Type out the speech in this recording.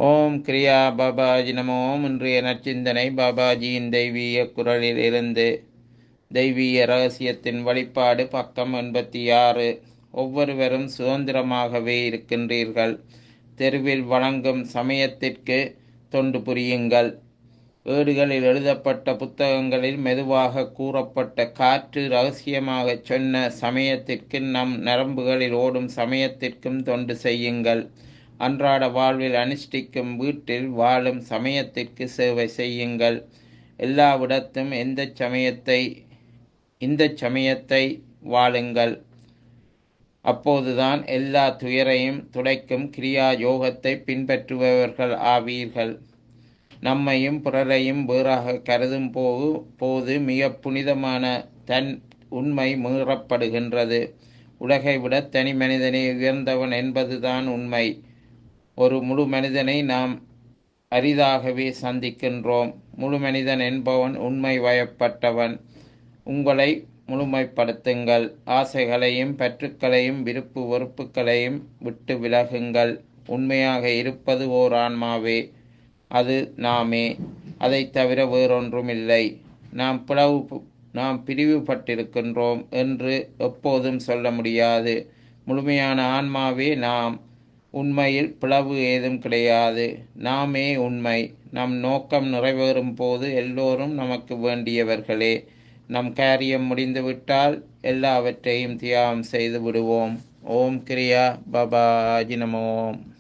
ஓம் கிரியா பாபாஜி நமோ இன்றைய நற்சிந்தனை பாபாஜியின் தெய்வீக குரலில் இருந்து தெய்வீக ரகசியத்தின் வழிபாடு பக்கம் எண்பத்தி ஆறு ஒவ்வொருவரும் சுதந்திரமாகவே இருக்கின்றீர்கள் தெருவில் வழங்கும் சமயத்திற்கு தொண்டு புரியுங்கள் ஏடுகளில் எழுதப்பட்ட புத்தகங்களில் மெதுவாக கூறப்பட்ட காற்று ரகசியமாகச் சொன்ன சமயத்திற்கு நம் நரம்புகளில் ஓடும் சமயத்திற்கும் தொண்டு செய்யுங்கள் அன்றாட வாழ்வில் அனுஷ்டிக்கும் வீட்டில் வாழும் சமயத்திற்கு சேவை செய்யுங்கள் எல்லாவிடத்தும் எந்த சமயத்தை இந்த சமயத்தை வாழுங்கள் அப்போதுதான் எல்லா துயரையும் துடைக்கும் கிரியா யோகத்தை பின்பற்றுபவர்கள் ஆவீர்கள் நம்மையும் பிறரையும் வேறாக கருதும் போது போது மிக புனிதமான தன் உண்மை மீறப்படுகின்றது உலகை விட தனி மனிதனை உயர்ந்தவன் என்பதுதான் உண்மை ஒரு முழு மனிதனை நாம் அரிதாகவே சந்திக்கின்றோம் முழு மனிதன் என்பவன் உண்மை வயப்பட்டவன் உங்களை முழுமைப்படுத்துங்கள் ஆசைகளையும் பற்றுக்களையும் விருப்பு வெறுப்புகளையும் விட்டு விலகுங்கள் உண்மையாக இருப்பது ஓர் ஆன்மாவே அது நாமே அதை தவிர வேறொன்றுமில்லை நாம் பிளவு நாம் பிரிவுபட்டிருக்கின்றோம் என்று எப்போதும் சொல்ல முடியாது முழுமையான ஆன்மாவே நாம் உண்மையில் பிளவு ஏதும் கிடையாது நாமே உண்மை நம் நோக்கம் நிறைவேறும் போது எல்லோரும் நமக்கு வேண்டியவர்களே நம் காரியம் முடிந்துவிட்டால் எல்லாவற்றையும் தியாகம் செய்து விடுவோம் ஓம் கிரியா பாபாஜி நமோம்